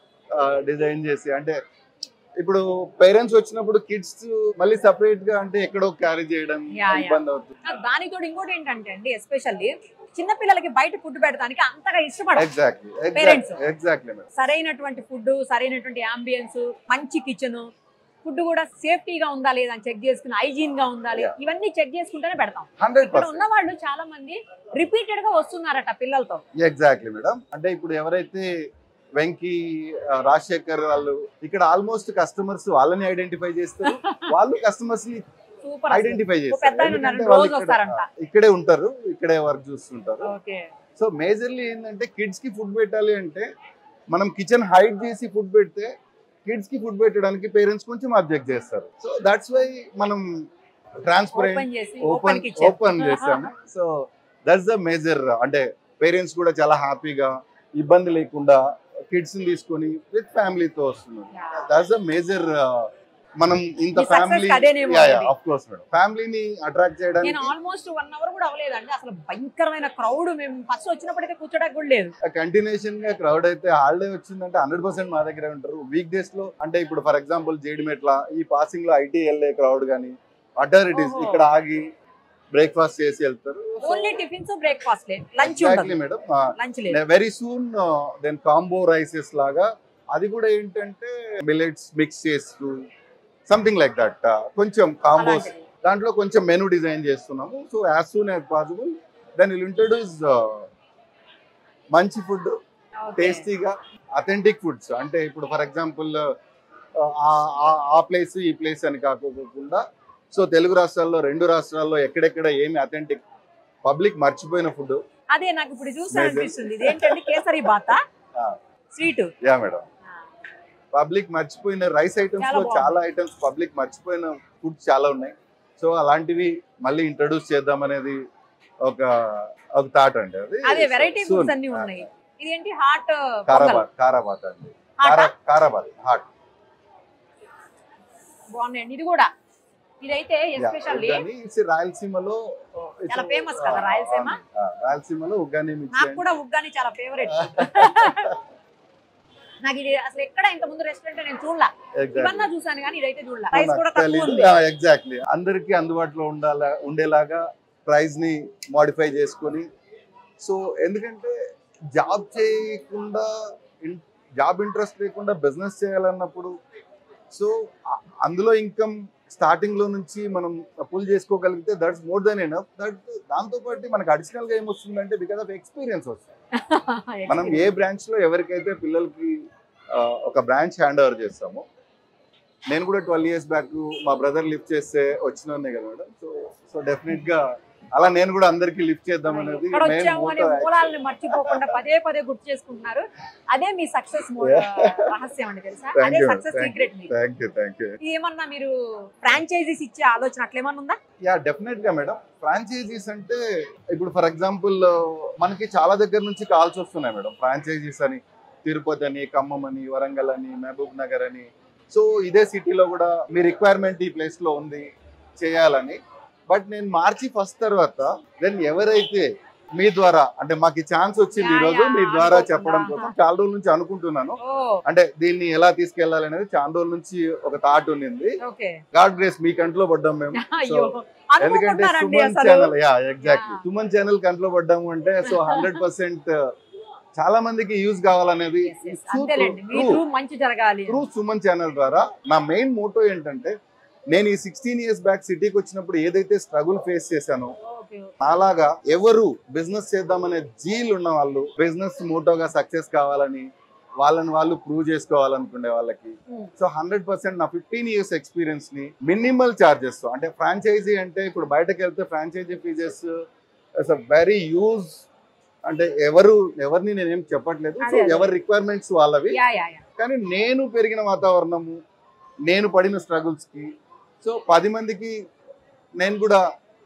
డిజైన్ చేసి అంటే ఇప్పుడు పేరెంట్స్ వచ్చినప్పుడు కిడ్స్ మళ్ళీ సపరేట్ గా అంటే ఎక్కడో క్యారీ చేయడం Yeah, yeah. ఇబ్బంది అవుతుంది దానితో ఇంకోటి ఏంటంటే అండి ఎస్పెషల్లీ చిన్న పిల్లలకి బయట ఫుడ్ పెడతానికి అంతగా ఇష్టపడరు ఎగ్జాక్ట్లీ పేరెంట్స్ ఎగ్జాక్ట్లీ మేడం సరైనటువంటి ఫుడ్ సరైనటువంటి అంబియన్స్ మంచి కిచెన్ ఫుడ్ కూడా సేఫ్టీగా ఉందా లేదా అని చెక్ చేసుకుని హైజీన్ గా ఉందా లేదా ఇవన్నీ చెక్ చేసుకుంటేనే పెడతాం హండ్రెడ్ ఇక్కడ పర్సెంట్ ఉన్న వాళ్ళు చాలా మంది రిపీటెడ్ గా వస్తున్నారట పిల్లలతో ఎగ్జాక్ట్లీ మేడం అంటే ఇప్పుడు ఎవరైతే వెంకీ ఆ, రాజశేఖర్ వాళ్ళు ఇక్కడ ఆల్మోస్ట్ కస్టమర్స్ వాళ్ళని ఐడెంటిఫై చేస్తారు వాళ్ళు కస్టమర్స్ ని సూపర్ ఐడెంటిఫై పెద్ద చేస్తారు ఆయన ఉన్నారు, ఎందుకంటే వాళ్ళు రోజు ఇక్కడ- వస్తారంట. ఇక్కడే ఉంటారు ఇక్కడే వర్క్ చూస్తుంటారు ఓకే సో మేజర్లీ ఏంటంటే కిడ్స్ కి ఫుడ్ పెట్టాలి అంటే మనం కిచెన్ హైడ్ చేసి ఫుడ్ పెడితే కిడ్స్ కి ఫుడ్ పెట్టడానికి పేరెంట్స్ కొంచెం అబ్జెక్ట్ చేస్తారు సో దట్స్ వై మనం Open ట్రాన్స్పరెంట్ చేసి, ఓపెన్ open kitchen. ఓపెన్ చేసాము సో దట్స్ ద మేజర్ అంటే పేరెంట్స్ కూడా చాలా హ్యాపీగా ఇబ్బంది లేకుండా కిడ్స్ ని తీసుకొని విత్ ఫ్యామిలీతో వస్తున్నారు దాట్స్ అ మేజర్ మనం ఇంత మీ success ఫ్యామిలీ అదేనేమో ఇది. ఆఫ్ కోర్స్ మేడం ఫ్యామిలీని అట్రాక్ట్ నేను చేయడానికి ఆల్మోస్ట్ వన్ అవర్ కూడా అవ్వలేదండి అసలు భయంకరమైన క్రౌడ్ మేము ఫస్ట్ వచ్చినప్పుడైతే కూర్చోడానికి కూడా లేదు కంటిన్యూషన్ గా క్రౌడ్ అయితే హాలిడే వచ్చిందంటే హండ్రెడ్ పర్సెంట్ మా దగ్గరే ఉంటారు వీక్ డేస్ లో అంటే ఇప్పుడు ఫర్ ఎగ్జాంపుల్ జేడిమెట్ల ఈ పాసింగ్ లో ఐటీ వెళ్ళే క్రౌడ్ కానీ అటర్ ఇట్ ఈస్ ఓహో. ఇక్కడ ఆగి బ్రేక్ఫాస్ట్ చేసి వెళ్తారు only tiffins breakfast lunch exactly ఉండదు మేడం లంచ్ లేదు very soon then combo rices లాగా అది కూడా ఏంటంటే మిలెట్స్ మిక్స్ చేస్తూ సంథింగ్ లైక్ దట్ కొంచెం కాంబోస్ దాంట్లో కొంచెం మెనూ డిజైన్ చేస్తున్నాము so as soon as possible then will introduce మంచి ఫుడ్ టేస్టీగా అథెంటిక్ ఫుడ్స్ అంటే ఇప్పుడు ఫర్ ఎగ్జాంపుల్ ఆ ప్లేస్ ఈ ప్లేస్ అని కాకోకుండా సో తెలుగు రాష్ట్రాల్లో రెండు రాష్ట్రాల్లో ఎక్కడెక్కడ ఏమి అథెంటిక్ పబ్లిక్ మర్చిపోయిన ఫుడ్ అదే నాకు ఇప్పుడు చూసా Amazing. అనిపిస్తుంది ఇదేంటండి kesari bath sweet yeah madam public మర్చిపోయిన రైస్ ఐటమ్స్ చాలా లో బాగుంది. చాలా ఐటమ్స్ పబ్లిక్ మర్చిపోయిన ఫుడ్స్ చాలా ఉన్నాయి సో అలాంటివి మళ్ళీ ఇంట్రడ్యూస్ చేద్దాం అనేది ఒక ఒక థాట్ అండి అది అదే వెరైటీ Soon. ఫుడ్స్ అన్ని ఉన్నాయి ఇదేంటి హాట్ కారాబాద్ కారాబాద్ అండి కారా కారాబాద్ హాట్ బాగున్నాయండి ఇది కూడా ఇదైతే ఎస్పెషల్లీ రాయలసీమలో చాలా ఫేమస్ కదా రాయలసీమ ఆ, రాయలసీమలో ఉగ్గాని మిర్చి నాకు కూడా ఉగ్గాని చాలా ఫేవరెట్ నాకు ఇది అసలు ఎక్కడ ఇంత ముందు రెస్టారెంట్ నేను చూడలా Exactly. ఇవన్నా చూసాను కానీ ఇదైతే చూడలా ప్రైస్ కూడా తక్కువ ఉంది ఎగ్జాక్ట్లీ అందరికి అందుబాటులో ఉండాలా ఉండేలాగా ప్రైస్ ని మాడిఫై చేసుకొని సో ఎందుకంటే జాబ్ చేయకుండా జాబ్ ఇంట్రెస్ట్ లేకుండా బిజినెస్ చేయాలన్నప్పుడు సో ఆ- అందులో ఇన్కమ్ స్టార్టింగ్ లో నుంచి మనం పుల్ చేసుకోగలిగితే that's more than enough that దాంతో పాటు మనకు అడిషనల్ గా ఏమొస్తుందంటే బికాస్ ఆఫ్ ఎక్స్పీరియన్స్ వస్తుంది మనం ఏ బ్రాంచ్ లో ఎవరికైతే పిల్లలకి ఆ, ఒక బ్రాంచ్ హ్యాండ్ ఓవర్ చేస్తామో నేను కూడా ట్వెల్వ్ ఇయర్స్ బ్యాక్ మా బ్రదర్ లిఫ్ట్ చేస్తే వచ్చిన కదా మేడం సో సో డెఫినెట్ గా అలా నేను కూడా అందరికి లిఫ్ట్ చేద్దాం అనేది ఇక్కడ మెయిన్ వచ్చాము అనే మోటో మూలాలను మర్చిపోకుండా పదే పదే గుర్తు చేసుకుంటున్నారు అదే మీ సక్సెస్ రహస్యం అండి తెలుసా థ్యాంక్ అదే యూ సక్సెస్ సీక్రెట్ మీకు థ్యాంక్ యూ థ్యాంక్ యూ ఏమన్నా మీరు ఫ్రాంచైజీస్ ఇచ్చే ఆలోచన అట్లేమన్నా ఉందా యా డెఫినెట్ గా మేడం ఫ్రాంచైజీస్ అంటే ఇప్పుడు ఫర్ ఎగ్జాంపుల్ మనకి చాలా దగ్గర నుంచి కాల్స్ వస్తున్నాయి మేడం ఫ్రాంచైజీస్ అని తిరుపతి అని ఖమ్మం అని వరంగల్ అని మహబూబ్ నగర్ అని సో ఇదే సిటీలో కూడా మీ రిక్వైర్మెంట్ ఈ ప్లేస్ లో ఉంది చేయాలని బట్ నేను మార్చి ఫస్ట్ తర్వాత దెన్ ఎవరైతే మీ ద్వారా అంటే మాకు ఛాన్స్ వచ్చింది ఈ రోజు మీ ద్వారా చెప్పడం కోసం చాలా రోజుల నుంచి అనుకుంటున్నాను అంటే దీన్ని ఎలా తీసుకెళ్లాలి అనేది చాలా రోజుల నుంచి ఒక థాట్ ఉన్నింది ఓకే గాడ్ గ్రేస్ మీ కంట్లో పడ్డాం మేము అయ్యో సో ఎందుకంటే అనుకుంటున్నారండి సుమన్ అసలు channel yeah exactly Suman channel కంట్లో పడ్డాము అంటే సో హండ్రెడ్ పర్సెంట్ చాలా మందికి యూజ్ కావాలనేది అంతేలేండి మీకు మంచి జరగాలి త్రూ సుమన్ ఛానల్ ద్వారా నా మెయిన్ మోటో ఏంటంటే నేను ఈ సిక్స్టీన్ ఇయర్స్ బ్యాక్ సిటీకి వచ్చినప్పుడు ఏదైతే స్ట్రగుల్ ఫేస్ చేశానో అలాగా ఎవరు బిజినెస్ చేద్దామనే జీల్ ఉన్న వాళ్ళు బిజినెస్ మోటోగా సక్సెస్ కావాలని వాళ్ళని వాళ్ళు ప్రూవ్ చేసుకోవాలనుకునే వాళ్ళకి సో హండ్రెడ్ పర్సెంట్ నా ఫిఫ్టీన్ ఇయర్స్ ఎక్స్పీరియన్స్ ని మినిమల్ చార్జెస్ అంటే ఫ్రాంచైజీ అంటే ఇప్పుడు బయటకు వెళ్తే ఫ్రాంచైజీ ఫీజెస్ వెరీ యూజ్ అంటే ఎవరు ఎవరిని నేనేం చెప్పట్లేదు సో అదే, అదే. ఎవరి రిక్వైర్మెంట్స్ వాళ్ళవి యా యా యా కానీ నేను పెరిగిన వాతావరణము నేను పడిన స్ట్రగుల్స్ కి సో పది మందికి నేను కూడా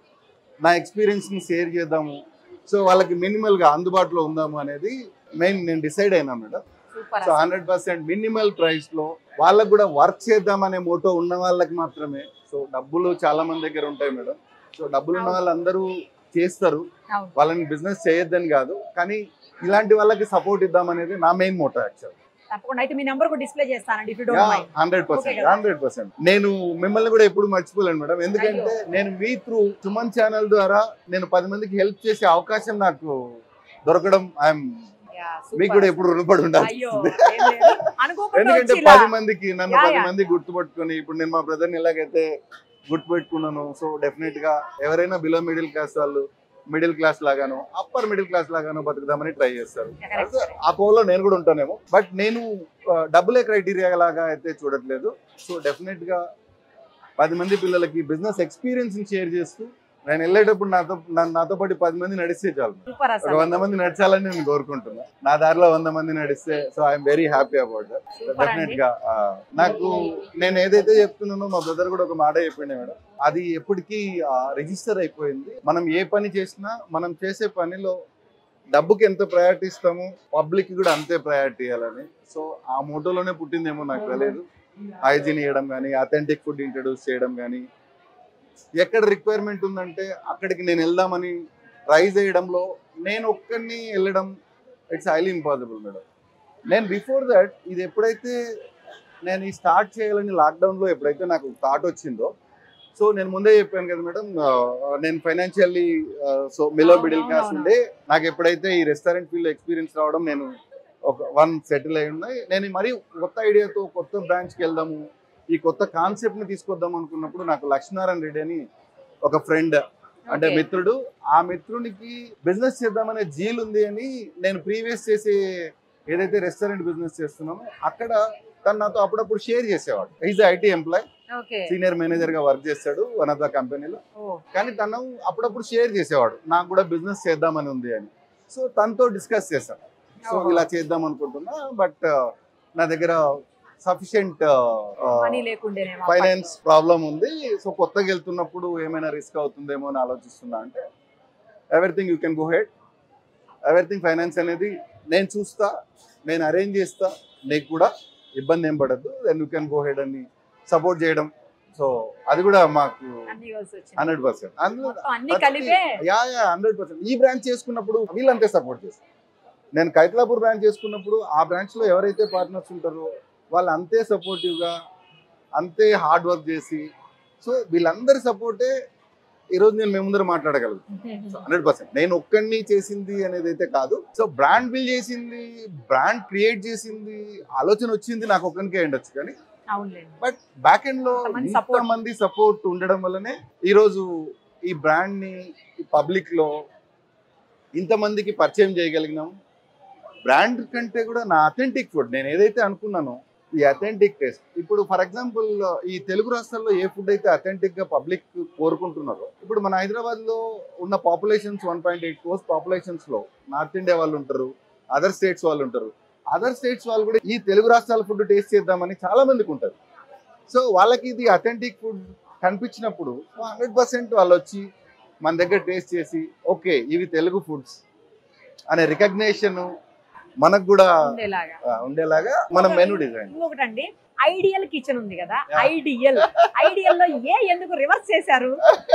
నా ఎక్స్పీరియన్స్ ని షేర్ చేద్దాము సో వాళ్ళకి మినిమల్ గా అందుబాటులో ఉందాము అనేది మెయిన్ నేను డిసైడ్ అయినా madam super so hundred percent minimal price లో వాళ్ళకి కూడా వర్క్ చేద్దామనే మోటో ఉన్న వాళ్ళకి మాత్రమే సో డబ్బులు చాలా మంది దగ్గర ఉంటాయి మేడం సో డబ్బులు ఉన్న వాళ్ళందరూ చేస్తారు అవును. వాళ్ళని బిజినెస్ చేయొద్దని కాదు కానీ ఇలాంటి వాళ్ళకి సపోర్ట్ ఇద్దామనేది నా మెయిన్ మోటో యాక్చువల్ తప్పకుండా అయితే మీ నెంబర్ కూడా డిస్ప్లే చేస్తానండి if you don't mind hundred Okay percent కదా? హండ్రెడ్ పర్సెంట్ నేను మిమ్మల్ని కూడా ఎప్పుడు మర్చిపోలేను మేడం ఎందుకంటే నేను మీ త్రూ సుమన్ ఛానల్ ద్వారా నేను పది మందికి హెల్ప్ చేసే అవకాశం నాకు దొరకడం ఐఎమ్ మీకు కూడా ఎప్పుడు రుణపడి ఉండాలి అయ్యో ఏం లేదు. అనుకోకుండా ఎందుకంటే వచ్చి ఇలా- పది మందికి నన్ను యా, పది యా. మంది గుర్తుపట్టుకొని ఇప్పుడు నేను మా బ్రదర్ని ఎలాగైతే గుర్తుపెట్టుకున్నాను సో డెఫినెట్ గా ఎవరైనా బిలో మిడిల్ క్లాస్ వాళ్ళు మిడిల్ క్లాస్ లాగాను అప్పర్ మిడిల్ క్లాస్ లాగాను బతుకుదామని ట్రై చేస్తారు ఆ కోలో నేను కూడా ఉంటానేమో బట్ నేను ఆ, డబ్బులే క్రైటీరియా లాగా అయితే చూడట్లేదు సో డెఫినెట్ గా పది మంది పిల్లలకి బిజినెస్ ఎక్స్పీరియన్స్ షేర్ చేస్తూ నేను వెళ్ళేటప్పుడు నాతో నన్ను నాతో పాటు పది మంది నడిస్తే చాలు సూపర్ ఒక అసలు వంద మంది నడిచాలని నేను కోరుకుంటున్నా నా దారిలో వంద మంది నడిస్తే so I'm very happy about Super definite అండి. గా ఆ, నాకు నేను ఏదైతే చెప్తున్నానో మా బ్రదర్ కూడా ఒక మాట చెప్పిండే మేడం అది ఎప్పటికీ రిజిస్టర్ అయిపోయింది మనం ఏ పని చేసినా మనం చేసే పనిలో డబ్బుకి ఎంత ప్రయారిటీ ఇస్తామో పబ్లిక్ కూడా అంతే ప్రయారిటీ ఇవ్వాలని సో ఆ మోటోలోనే పుట్టిందేమో నాకు తెలియదు హైజీన్ ఇవ్వడం కానీ అథెంటిక్ ఫుడ్ ఇంట్రడ్యూస్ చేయడం కానీ ఎక్కడ రిక్వైర్మెంట్ ఉందంటే అక్కడికి నేను వెళ్దామని ట్రై చేయడంలో నేను ఒక్కడిని వెళ్ళడం ఇట్స్ హైలీ ఇంపాసిబుల్ మేడం నేను బిఫోర్ దట్ ఇది ఎప్పుడైతే నేను ఈ స్టార్ట్ చేయాలని లాక్డౌన్లో ఎప్పుడైతే నాకు థాట్ వచ్చిందో సో నేను ముందే చెప్పాను కదా మేడం నేను ఫైనాన్షియల్లీ సో మిలో మిడిల్ క్లాస్ ఉండే నాకు ఎప్పుడైతే ఈ రెస్టారెంట్ ఫీల్డ్ ఎక్స్పీరియన్స్ రావడం నేను ఒక వన్ సెటిల్ అయి ఉన్నాయి నేను మరీ కొత్త ఐడియాతో కొత్త బ్రాంచ్కి వెళ్దాము ఈ కొత్త కాన్సెప్ట్ని తీసుకొద్దాం అనుకున్నప్పుడు నాకు లక్ష్మీనారాయణ రెడ్డి అని ఒక ఫ్రెండ్ అంటే Okay. మిత్రుడు ఆ మిత్రునికి బిజినెస్ చేద్దామనే జీల్ ఉంది అని నేను ప్రీవియస్ చేసే ఏదైతే రెస్టారెంట్ బిజినెస్ చేస్తున్నామో అక్కడ తను నాతో అప్పుడప్పుడు షేర్ చేసేవాడు is IT employee okay senior manager గా వర్క్ చేస్తాడు వన్ ఆఫ్ ద కంపెనీలో కానీ తను అప్పుడప్పుడు షేర్ చేసేవాడు నాకు కూడా బిజినెస్ చేద్దామని ఉంది అని సో తనతో డిస్కస్ చేశాను సో ఓహో. ఇలా చేద్దాం అనుకుంటున్నా బట్ నా దగ్గర సఫిషియంట్ మనీ లేకుండేనేమో ఫైనాన్స్ ప్రాబ్లం ఉంది సో కొత్తగా వెళ్తున్నప్పుడు ఏమైనా రిస్క్ అవుతుందేమో అని ఆలోచిస్తున్నా అంటే everything you can go ahead everything finance అనేది నేను చూస్తా నేను అరేంజ్ చేస్తా నీకు కూడా ఇబ్బంది ఏం పడద్దు then you can go ahead అని సపోర్ట్ చేయడం సో అది కూడా మాకు అన్ని కలిసి వచ్చింది హండ్రెడ్ పర్సెంట్ మొత్తం అన్ని కలిపే యా యా హండ్రెడ్ పర్సెంట్ ఈ బ్రాంచ్ చేసుకున్నప్పుడు వీళ్ళంతే సపోర్ట్ చేస్తారు నేను కైతలాపూర్ బ్రాంచ్ చేసుకున్నప్పుడు ఆ బ్రాంచ్ లో ఎవరైతే పార్ట్నర్స్ ఉంటారో వాళ్ళు అంతే సపోర్టివ్ గా అంతే హార్డ్ వర్క్ చేసి సో వీళ్ళందరి సపోర్టే ఈరోజు నేను మేము ముందర మాట్లాడగలను హండ్రెడ్ పర్సెంట్ నేను ఒక్కడిని చేసింది అనేది అయితే కాదు సో బ్రాండ్ బిల్డ్ చేసింది బ్రాండ్ క్రియేట్ చేసింది ఆలోచన వచ్చింది నాకు ఒక్కరికే ఉండొచ్చు కానీ అవునులేండి బట్ బ్యాక్ ఎండ్ లో కొంతమంది ఇంత మంది సపోర్ట్ ఉండడం వల్లనే ఈ రోజు ఈ బ్రాండ్ ని పబ్లిక్ లో ఇంతమందికి పరిచయం చేయగలిగినాం బ్రాండ్ కంటే కూడా నా అథెంటిక్ ఫుడ్ నేను ఏదైతే అనుకున్నానో ఈ అథెంటిక్ టేస్ట్ ఇప్పుడు ఫర్ ఎగ్జాంపుల్ ఈ తెలుగు రాష్ట్రాల్లో ఏ ఫుడ్ అయితే అథెంటిక్ గా పబ్లిక్ కోరుకుంటున్నారో ఇప్పుడు మన హైదరాబాద్ లో ఉన్న populations one point eight crores populations లో నార్త్ ఇండియా వాళ్ళు ఉంటారు అదర్ స్టేట్స్ వాళ్ళు ఉంటారు అదర్ స్టేట్స్ వాళ్ళు కూడా ఈ తెలుగు రాష్ట్రాల ఫుడ్ టేస్ట్ చేద్దామని చాలా మందికి ఉంటారు సో వాళ్ళకి ఇది అథెంటిక్ ఫుడ్ కనిపించినప్పుడు హండ్రెడ్ పర్సెంట్ వాళ్ళు వచ్చి మన దగ్గర టేస్ట్ చేసి ఓకే ఇవి తెలుగు ఫుడ్స్ అనే రికగ్నేషన్ మనకు కూడా ఉండేలాగా ఆ, ఉండేలాగా మనం మెనూ డిజైన్ ఇంకొకటండి ఐడియల్ కిచెన్ ఉంది కదా ఐడియల్ ఐడియల్ లో ఏ ఎందుకు రివర్స్ చేశారు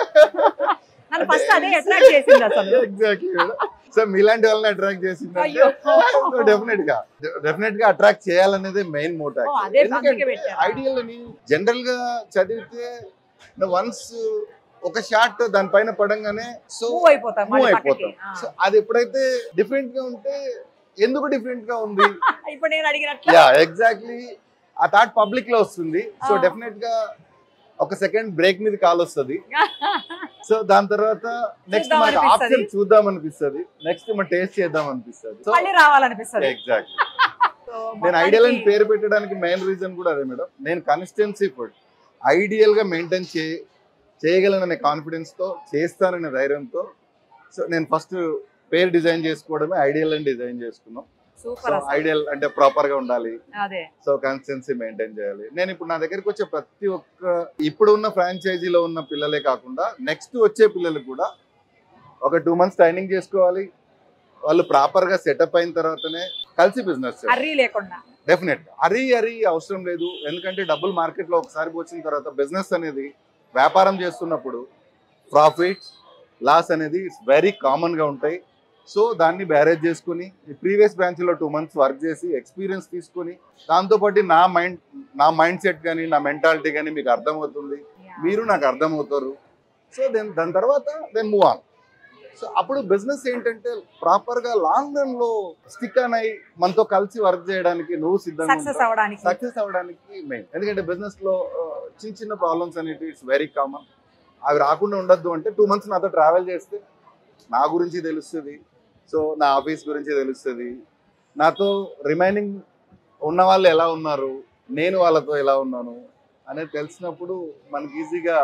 నన్ను ఫస్ట్ అదే అట్రాక్ట్ చేసింది అసలు ఎగ్జాక్ట్లీ సో మీలాంటి వాళ్ళని అట్రాక్ట్ చేసిందంటే అయ్యో. డెఫినెట్ గా డెఫినెట్ గా అట్రాక్ట్ చేయాలనేది మెయిన్ మోటో ఓ, అదే అందుకే పెట్టారా? ఐడియల్ అని జనరల్ గా చదివితే వన్స్ ఒక షాట్ దానిపైన పడంగానే సో Move అయిపోతాం మూవ్ మళ్ళీ అయిపోతాం పక్కకి. ఆ. సో అది ఎప్పుడైతే డిఫరెంట్ గా ఉంటే ఎందుకు డిఫరెంట్ గా ఉంది ఇప్పుడు నేను అడిగినట్లు యా ఎగ్జాక్ట్లీ ఆ థాట్ పబ్లిక్ లో వస్తుంది సో ఆ. డెఫినెట్ గా ఒక సెకండ్ బ్రేక్ మీద కాల్ వస్తుంది సో దాని తర్వాత నెక్స్ట్ చూద్దాం మనకి అనిపిస్తది. ఆప్షన్ చూద్దాం అనిపిస్తుంది నెక్స్ట్ మనం టేస్ట్ చేద్దాం అనిపిస్తుంది సో మళ్ళీ రావాలనిపిస్తుంది ఎగ్జాక్ట్ నేను ఐడియల్ అని పేరు పెట్టడానికి మెయిన్ రీజన్ కూడా అదే మేడం నేను కన్సిస్టెన్సీ ఫుడ్ ఐడియల్ గా మెయింటైన్ చే చేయగలననే కాన్ఫిడెన్స్ తో చేస్తాననే ధైర్యంతో సో నేను ఫస్ట్ పేరు డిజైన్ చేసుకోవడమే ఐడియల్ అని డిజైన్ చేసుకున్నాం సో సూపర్ అసలు ఐడియల్ అంటే ప్రాపర్ గా ఉండాలి అదే సో కన్సిస్టెన్సీ మెయింటైన్ చేయాలి నేను ఇప్పుడు నా దగ్గరికి వచ్చే ప్రతి ఒక్క ఇప్పుడు ఉన్న ఫ్రాంచైజీలో ఉన్న పిల్లలే కాకుండా నెక్స్ట్ వచ్చే పిల్లలకు కూడా ఒక టూ మంత్స్ ట్రైనింగ్ చేసుకోవాలి వాళ్ళు ప్రాపర్ గా సెటప్ అయిన తర్వాతనే కలిసి బిజినెస్ అర్రీ లేకుండా డెఫినెట్ అరీ అరీ అవసరం లేదు ఎందుకంటే డబ్బులు మార్కెట్ లో ఒకసారి వచ్చిన తర్వాత బిజినెస్ అనేది వ్యాపారం చేస్తున్నప్పుడు ప్రాఫిట్స్ లాస్ అనేది ఇట్స్ వెరీ కామన్ గా ఉంటాయి సో దాన్ని బ్యారేజ్ చేసుకుని ఈ ప్రీవియస్ బ్రాంచ్ లో టూ మంత్స్ వర్క్ చేసి ఎక్స్పీరియన్స్ తీసుకుని దాంతోపాటు నా మైండ్ నా మైండ్ సెట్ కానీ నా మెంటాలిటీ కానీ మీకు అర్థమవుతుంది మీరు నాకు అర్థమవుతారు సో దెన్ దాని తర్వాత దెన్ మూవ్ ఆన్ సో అప్పుడు బిజినెస్ ఏంటంటే ప్రాపర్ గా లాంగ్ రన్ లో స్టిక్ అని అయి మనతో కలిసి వర్క్ చేయడానికి నువ్వు సిద్ధంగా సక్సెస్ అవ్వడానికి సక్సెస్ అవ్వడానికి మెయిన్ ఎందుకంటే బిజినెస్ లో ఆ, చిన్న చిన్న ప్రాబ్లమ్స్ అనేవి ఇట్స్ వెరీ కామన్ అవి రాకుండా ఉండొద్దు అంటే టూ మంత్స్ నాతో ట్రావెల్ చేస్తే నా గురించి తెలుస్తుంది సో నా ఆఫీస్ గురించి తెలుస్తుంది నాతో రిమైనింగ్ ఉన్న వాళ్ళు ఎలా ఉన్నారు నేను వాళ్ళతో ఎలా ఉన్నాను అనేది తెలిసినప్పుడు మనకి ఈజీగా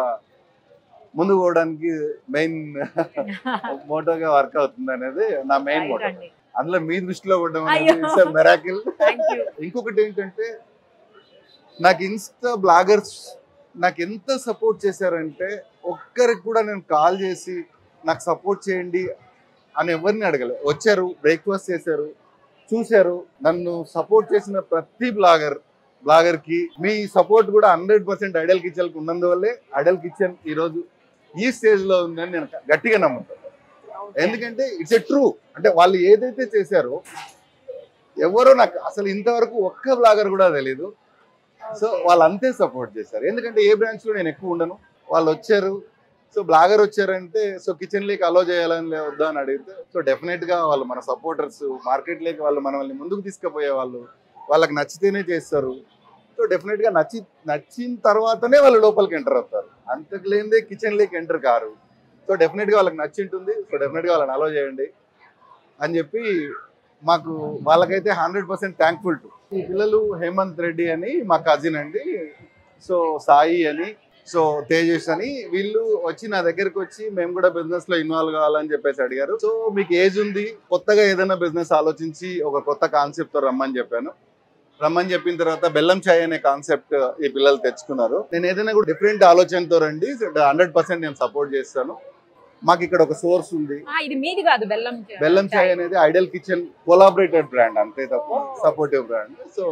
ముందు పోవడానికి మెయిన్ మోటోగా వర్క్ అవుతుంది అనేది నా మెయిన్ మోటో అండి. అందులో మీ దృష్టిలో పడడం అయ్యో. అనేది మెరాకిల్ Thank you. ఇంకొకటి ఏంటంటే నాకు ఇన్స్టా బ్లాగర్స్ నాకు ఎంత సపోర్ట్ చేశారంటే ఒక్కరికి కూడా నేను కాల్ చేసి నాకు సపోర్ట్ చేయండి అని ఎవరిని అడగలే వచ్చారు బ్రేక్ఫాస్ట్ చేశారు చూశారు నన్ను సపోర్ట్ చేసిన ప్రతి బ్లాగర్ బ్లాగర్ కి మీ సపోర్ట్ కూడా హండ్రెడ్ పర్సెంట్ ఐడల్ కిచెన్ కి ఉన్నందువల్లే ఐడల్ కిచెన్ ఈ రోజు ఈ స్టేజ్ లో ఉందని నేను గట్టిగా నమ్ముతాను ఎందుకంటే ఇట్స్ ఎ ట్రూ అంటే వాళ్ళు ఏదైతే చేశారో ఎవరో నాకు అసలు ఇంతవరకు ఒక్క బ్లాగర్ కూడా తెలియదు సో వాళ్ళు అంతే సపోర్ట్ చేశారు ఎందుకంటే ఏ బ్రాంచ్ లో నేను ఎక్కువ ఉండను వాళ్ళు వచ్చారు సో బ్లాగర్ వచ్చారంటే సో కిచెన్ లేక్ అలో చేయాలని లే- వద్దా అని అడిగితే సో డెఫినెట్ గా వాళ్ళు మన సపోర్టర్స్ మార్కెట్ లేక్ వాళ్ళు మనల్ని ముందుకు తీసుకుపోయే వాళ్ళు వాళ్ళకి నచ్చితేనే చేస్తారు సో డెఫినెట్ గా నచ్చి నచ్చిన తర్వాతనే వాళ్ళు లోపలికి ఎంటర్ అవుతారు అంతకు లేనిదే కిచెన్ లేక్ ఎంటర్ కారు సో డెఫినెట్ గా వాళ్ళకి నచ్చి ఉంటుంది సో డెఫినెట్ గా వాళ్ళని అలో చేయండి అని చెప్పి మాకు వాళ్ళకైతే హండ్రెడ్ పర్సెంట్ థ్యాంక్ఫుల్ టు ఈ పిల్లలు హేమంత్ రెడ్డి అని మా కజిన్ అండి సో సాయి అని సో తేజస్ అని వీళ్ళు వచ్చి నా దగ్గరికి వచ్చి మేము కూడా బిజినెస్ లో ఇన్వాల్వ్ కావాలని చెప్పేసి అడిగారు సో మీకు ఏజ్ ఉంది కొత్తగా ఏదైనా బిజినెస్ ఆలోచించి ఒక కొత్త కాన్సెప్ట్ తో రమ్మని చెప్పాను రమ్మని చెప్పిన తర్వాత బెల్లం చాయ్ అనే కాన్సెప్ట్ ఈ పిల్లలు తెచ్చుకున్నారు నేను ఏదైనా కూడా డిఫరెంట్ ఆలోచనతో రండి హండ్రెడ్ పర్సెంట్ నేను సపోర్ట్ చేస్తాను మాకు ఇక్కడ ఒక సోర్స్ ఉంది ఆ, ఇది మీది కాదు బెల్లం చా- బెల్లం చాయ్ అనేది ఐడల్ కిచెన్ కొలాబరేటెడ్ బ్రాండ్ అంతే తప్ప సపోర్టివ్ బ్రాండ్ సో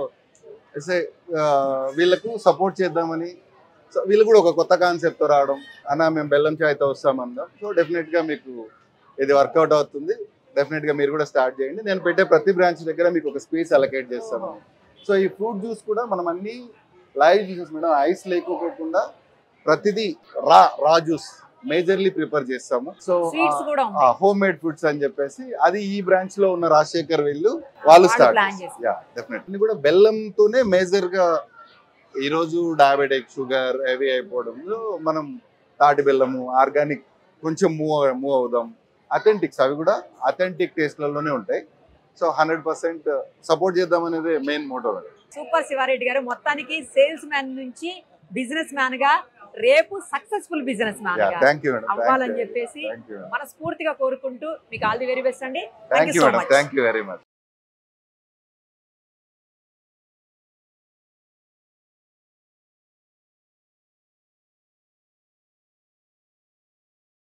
వీళ్ళకు సపోర్ట్ చేద్దామని సో వీళ్ళు కూడా ఒక కొత్త కాన్సెప్ట్తో రావడం అన్న మేము బెల్లం చాయ్తో వస్తామందాం సో డెఫినెట్గా మీకు ఇది వర్కౌట్ అవుతుంది డెఫినెట్గా మీరు కూడా స్టార్ట్ చేయండి నేను పెట్టే ప్రతి బ్రాంచ్ దగ్గర మీకు ఒక స్పేస్ అలకేట్ చేస్తాను సో ఈ ఫ్రూట్ జ్యూస్ కూడా మనం అన్ని లైవ్ జ్యూసెస్ మేడం ఐస్ లేకోకుండా ప్రతిదీ raw raw juice majorly prepare చేస్తాము సో Sweets కూడా ఉన్నాయి. హోమ్ మేడ్ ఫుడ్స్ అని చెప్పేసి అది ఈ బ్రాంచ్ లో ఉన్న రాజశేఖర్ వీళ్ళు వాళ్ళు స్టార్ట్ plan చేశారు. యా డెఫినెట్ ఇది కూడా బెల్లంతోనే మేజర్ గా ఈ రోజు డయాబెటిక్ షుగర్ హెవీ అయిపోవడంలో మనం తాటి బెల్లము ఆర్గానిక్ కొంచెం మూవ్ మూవ్ అవుదాం అథెంటిక్స్ అవి కూడా అథెంటిక్ టేస్ట్లలోనే ఉంటాయి సో హండ్రెడ్ పర్సెంట్ సపోర్ట్ చేద్దాం అనేది మెయిన్ మోటో సూపర్ శివారెడ్డి గారు మొత్తానికి సేల్స్ మ్యాన్ నుంచి బిజినెస్ మ్యాన్ గా రేపు సక్సెస్ఫుల్ బిజినెస్ మ్యాన్ Yeah, గా thank you, madam. Thank అవ్వాలని you. చెప్పేసి Thank you, madam. మనస్ఫూర్తిగా కోరుకుంటూ మీకు ఆల్ ది వెరీ బెస్ట్ అండి thank you so madam much thank you very much